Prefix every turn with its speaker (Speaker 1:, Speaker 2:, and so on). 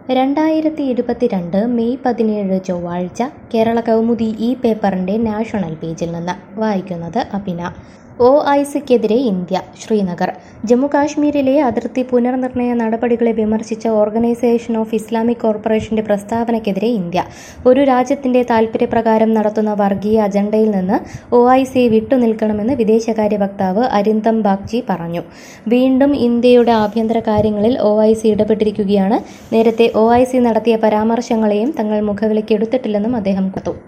Speaker 1: രണ്ടായിരത്തി ഇരുപത്തിരണ്ട് മെയ് പതിനേഴ് ചൊവ്വാഴ്ച കേരള കൗമുദി ഈ പേപ്പറിൻ്റെ നാഷണൽ പേജിൽ നിന്ന് വായിക്കുന്നത് അഭിന ഒ ഐ സിക്കെതിരെ ഇന്ത്യ ശ്രീനഗർ ജമ്മുകാശ്മീരിലെ അതിർത്തി പുനർനിർണയ നടപടികളെ വിമർശിച്ച ഓർഗനൈസേഷൻ ഓഫ് ഇസ്ലാമിക് കോർപ്പറേഷന്റെ പ്രസ്താവനയ്ക്കെതിരെ ഇന്ത്യ ഒരു രാജ്യത്തിന്റെ താൽപര്യപ്രകാരം നടത്തുന്ന വർഗീയ അജണ്ടയിൽ നിന്ന് ഒ ഐ സി വിട്ടുനിൽക്കണമെന്ന് വിദേശകാര്യ വക്താവ് അരിന്ദം ബാഗ്ചി പറഞ്ഞു വീണ്ടും ഇന്ത്യയുടെ ആഭ്യന്തര കാര്യങ്ങളിൽ ഒ ഐ സി ഇടപെട്ടിരിക്കുകയാണ് നേരത്തെ ഒ ഐ സി നടത്തിയ പരാമർശങ്ങളെയും തങ്ങൾ മുഖവിലയ്ക്കെടുത്തിട്ടില്ലെന്നും അദ്ദേഹം കത്തു